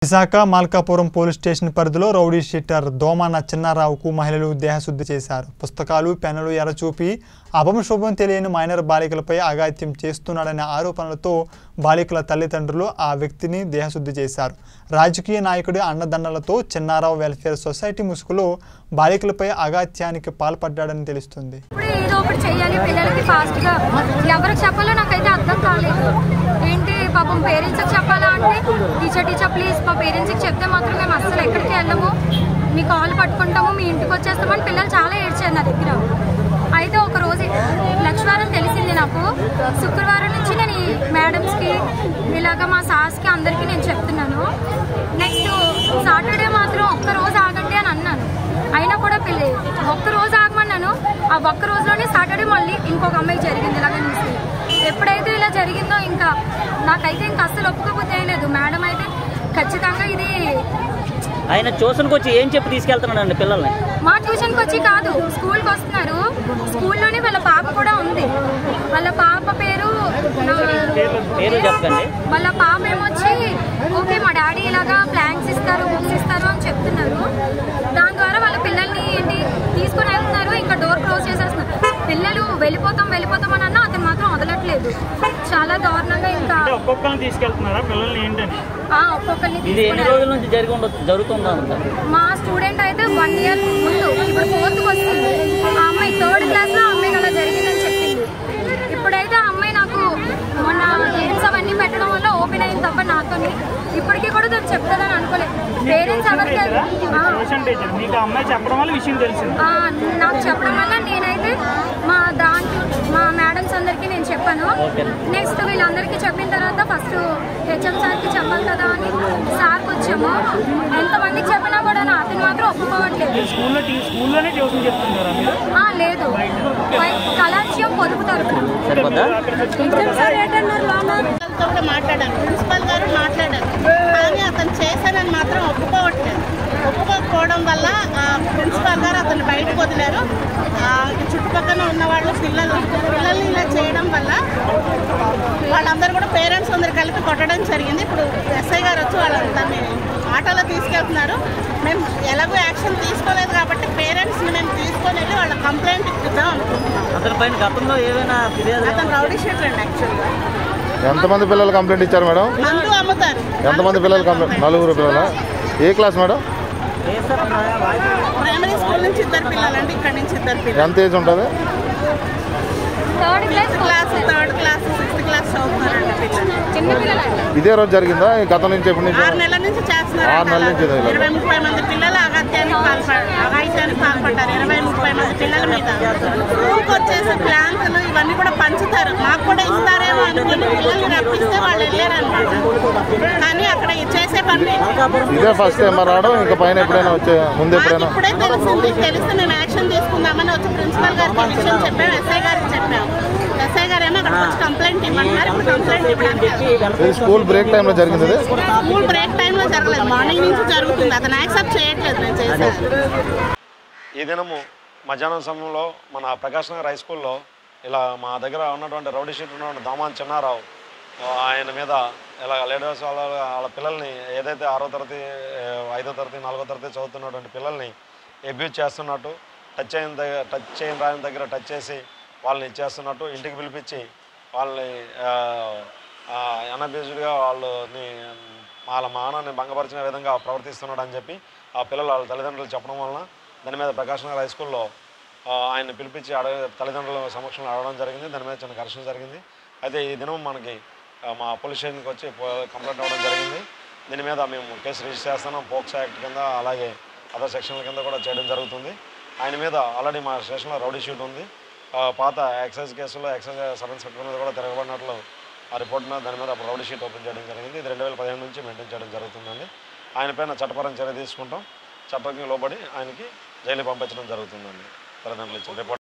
Visakha Malkapuram police station పరిధిలో rowdy sheeter Domana చిన్నారావుకు మహిళలు దేహశుద్ధి చేశారు పుస్తకాలు పెన్నులు ఎరచూపి అపంశుభం తెలియని మైనర్ బాలికలపై అగాత్యం చేస్తున్నాడనే ఆరోపణలతో బాలికల తల్లిదండ్రులు ఆ వ్యక్తిని దేహశుద్ధి చేశారు రాజకీయ నాయకుడి అండదండలతో చిన్నారావు వెల్ఫేర్ సొసైటీ ముసుగులో బాలికలపై అగాత్యానికి పాల్పడ్డాడని తెలుస్తుంది ఇప్పుడు ఏదో ఒకటి చెయ్యాలి పిల్లలకి ఫాస్ట్ గా ఎవరికి చెప్పాలో నాకైతే అర్థం కాలేదు ఏంటి పాపం పేరెంట్స్ కి చెప్పాలా అంటే టీచర్ టీచర్ ప్లీజ్ మా పేరెంట్స్ కి చెప్తే మాత్రం మేము అస్సలు ఎక్కడికి వెళ్ళము మీ కాల్ పట్టుకుంటాము మీ ఇంటికి వచ్చేస్తామని పిల్లలు చాలా ఏడ్చారు నా దగ్గర అయితే ఒక రోజు లక్ష్మీవారం తెలిసింది నాకు శుక్రవారం నుంచి నేను ఈ మేడమ్స్ కి ఇలాగ మా సాస్ కి అందరికీ నేను చెప్తున్నాను నెక్స్ట్ సాటర్డే మాత్రం ఒక్క రోజు ఆగండి అని అన్నాను అయినా కూడా పిల్లి ఒక్క రోజు ఆగమన్నాను ఆ ఒక్క రోజులోనే సాటర్డే మళ్ళీ ఇంకొక అమ్మాయి జరిగింది ఇలాగ చూసి ఎప్పుడైతే ఇలా జరిగిందో ఇంకా నాకైతే ఇంకా అస్సలు ఒప్పుకోబుద్ధి లేదు మేడం అయితే ఖచ్చితంగా ఇది ఆయన ట్యూషన్కి వచ్చి ఏం చెప్పి తీసుకెళ్తున్నాడండి పిల్లల్ని మా ట్యూషన్కి వచ్చి కాదు స్కూల్కి వస్తున్నారు స్కూల్లోనే వాళ్ళ పాప కూడా ఉంది వాళ్ళ పాప పేరు నా- పేరు చెప్పండి వాళ్ళ పాప ఏమొచ్చి ఓకే మా డాడీ ఇలాగా ప్లాన్స్ ఇస్తారు బుక్స్ ఇస్తారు అని చెప్తున్నారు దాని ద్వారా వాళ్ళ పిల్లల్ని ఏంటి తీసుకుని వెళ్తున్నారు ఇంకా డోర్ క్లోజ్ చేసేస్తున్నారు పిల్లలు వెళ్ళిపోతాం వెళ్ళిపోతాం అని అన్నా అతను మాత్రం వదలట్లేదు చాలా దారుణంగా ఇంకా అంటే ఒక్కొక్కరిని తీసుకెళ్తున్నారా పిల్లల్ని ఏంటని ఆ, ఒక్కొక్కరిని ఇది ఎన్ని తీసుకుని రోజుల నుంచి జరిగి ఉండొచ్చు జరుగుతుందా అంటారు మా స్టూడెంట్ అయితే వన్ ఇయర్ ముందు ఇప్పుడు ఫోర్త్ వస్తుంది ఆ అమ్మాయి థర్డ్ క్లాస్ లో ఆ అమ్మాయికి అలా జరిగిందని చెప్పింది ఇప్పుడైతే ఆ అమ్మాయి నాకు మొన్న గేమ్స్ అవన్నీ పెట్టడం వల్ల ఓపెన్ అయింది తప్ప నాతోని ఇప్పటికీ కూడా తను చెప్తుందని అనుకోలేదు పేరెంట్స్ ఎవరికి ఆ, ట్యూషన్ టీచర్ మీకు ఆ అమ్మాయి చెప్పడం వల్ల విషయం తెలిసింది ఆ, నాకు చెప్పడం వల్ల నేనైతే మా దాంట్లో మా మేడమ్స్ అందరికీ నేను చెప్పాను నెక్స్ట్ వీళ్ళందరికీ చెప్పిన తర్వాత ఫస్ట్ హెచ్ఎం సార్కి చెప్పాలి కదా అని సార్కి వచ్చాము ఎంతమందికి చెప్పినా కూడా నా అతను మాత్రం ఒప్పుకోవట్లేదు స్కూల్లో టీ స్కూల్లోనే ట్యూషన్ చెప్తున్నారా మీరు ఆ, లేదు వై- కళాజ్యం పొదుపు తరపున సరిపోద్దా ప్రిన్సిపల్తో కూడా మాట్లాడాను ప్రిన్సిపల్ గారు మాట్లాడారు కానీ అతను చేశానని మాత్రం ఒప్పుకోవట్లేదు ఒప్పుకోకపోవడం వల్ల ఆ, ప్రిన్సిపల్ గారు అతను బయటకు వదిలారు ఆ, చుట్టుపక్కల ఉన్న వాళ్ళు పిల్లలు పిల్లల్ని ఇలా చేయడం వల్ల వాళ్ళందరూ కూడా పేరెంట్స్ అందరు కలిపి కొట్టడం జరిగింది ఇప్పుడు ఎస్ఐ గారు వచ్చి వాళ్ళందరినీ ఆటోలో తీసుకెళ్తున్నారు మేము ఎలాగో యాక్షన్ తీసుకోలేదు కాబట్టి పేరెంట్స్ని మేము తీసుకొని వెళ్ళి వాళ్ళ కంప్లైంట్ ఇద్దాం అనుకుంటున్నాం అతని పైన గతంలో ఏదైనా ఫిర్యాదు అతను రౌడీ షీటర్ అండి యాక్చువల్గా ఎంతమంది పిల్లలు కంప్లైంట్ ఇచ్చారు మేడం మందు అమ్ముతారు ఎంతమంది పిల్లలు కంప్లైంట్ నలుగురు పిల్లల ఏ క్లాస్ మేడం చేస్తారన్నా ప్రైమరీ స్కూల్ నుంచి ఇద్దరు పిల్లలు అంటే ఇక్కడ నుంచి ఇద్దరు పిల్లలు ఎంత ఏజ్ ఉంటుంది third class class third class sixth class చదువుతున్నారండి పిల్లలు చిన్న పిల్లలు ఇదే రోజు జరిగిందా ఈ గతం నుంచి ఎప్పటి నుంచి ఆరు నెలల నుంచి చేస్తున్నారు ఆరు నెలల నుంచి ఇది. ఇరవై ముప్పై మంది పిల్లలు అగత్యానికి పాల్పడ్డారు అఘాయిత్యానికి పాల్పడ్డారు ఇరవై ముప్పై మంది పిల్లల మీద స్కూల్కి వచ్చేసి ప్లాన్స్లు ఇవన్నీ కూడా పంచుతారు మాకు కూడా ఇస్తారేమో అనుకుని పిల్లల్ని రప్పిస్తే వాళ్ళు వెళ్ళారనమాట కానీ అక్కడ చేసే పని ఇదే ఫస్ట్ టైం రావడం ఇంకా పైన ఎప్పుడైనా వచ్చే ముందు మాకు ఎప్పుడైనా ఇప్పుడే తెలిసింది తెలిస్తే మేము యాక్షన్ తీసుకుందామని వచ్చి ప్రిన్సిపల్ గారికి ఈ విషయం చెప్పాము ఎస్ఐ గారికి చెప్పాము ఎస్ఐ గారు ఏమో అక్కడ వచ్చి కంప్లైంట్ ఇవ్వమన్నారు ఇప్పుడు కంప్లైంట్ ఇవ్వడానికి వెళ్తున్నాం. ఇది స్కూల్ బ్రేక్ టైంలో జరిగింది ఇది స్కూల్ బ్రేక్ టైంలో జరగలేదు మార్నింగ్ నుంచి జరుగుతుంది అతను యాక్సెప్ట్ చేయట్లేదు నేను చేశాను ఈ దినము మధ్యాహ్నం సమయంలో మన ప్రకాశ్ నగర్ హై స్కూల్లో ఇలా మా దగ్గర ఉన్నటువంటి రౌడీ షీట్ ఉన్నటువంటి దామాన్ చిన్నారావు ఆ, ఆయన మీద ఇలా లీడర్స్ వాళ్ళ వాళ్ళ పిల్లల్ని ఏదైతే ఆరో తరగతి ఏ, ఐదో తరగతి నాలుగో తరగతి చదువుతున్నటువంటి పిల్లల్ని అబ్యూజ్ చేస్తున్నట్టు టచ్ అయిన దగ్గర టచ్ చేయని రాయని దగ్గర టచ్ చేసి వాళ్ళని ఇచ్చేస్తున్నట్టు ఇంటికి పిలిపించి వాళ్ళని అన్అబ్యూజ్డ్గా వాళ్ళని వాళ్ళ మానాన్ని భంగపరిచిన విధంగా ప్రవర్తిస్తున్నాడు అని చెప్పి ఆ పిల్లలు వాళ్ళ తల్లిదండ్రులు చెప్పడం వలన దాని మీద ప్రకాశ్ నగర్ హై స్కూల్లో ఆ, ఆయన్ని పిలిపించి అడగ తల్లిదండ్రుల సమక్షంలో అడగడం జరిగింది దాని మీద చిన్న ఘర్షణ జరిగింది అయితే ఈ దినం మనకి ఆ, మా పోలీస్ స్టేషన్కి వచ్చి పో- కంప్లైంట్ అవ్వడం జరిగింది దీని మీద మేము కేసు రిజిస్టర్ చేస్తున్నాం పోక్సో యాక్ట్ కింద అలాగే అదర్ సెక్షన్ల కింద కూడా చేయడం జరుగుతుంది ఆయన మీద ఆల్రెడీ మా స్టేషన్లో రౌడీ షీట్ ఉంది ఆ, పాత ఎక్సైజ్ కేసులో ఎక్సైజ్ సబ్ ఇన్స్పెక్టర్ మీద కూడా తిరగబడినట్లు ఆ రిపోర్ట్ మీద దాని మీద అప్పుడు రౌడీ షీట్ ఓపెన్ చేయడం జరిగింది ఇది రెండు వేల పదిహేను నుంచి మెయింటైన్ చేయడం జరుగుతుందండి ఆయన పైన చట్టపరం చర్య తీసుకుంటాం చట్టంకి లోబడి ఆయనకి జైలు పంపించడం జరుగుతుందండి తల్లిదండ్రులు ఇచ్చిన రిపోర్ట్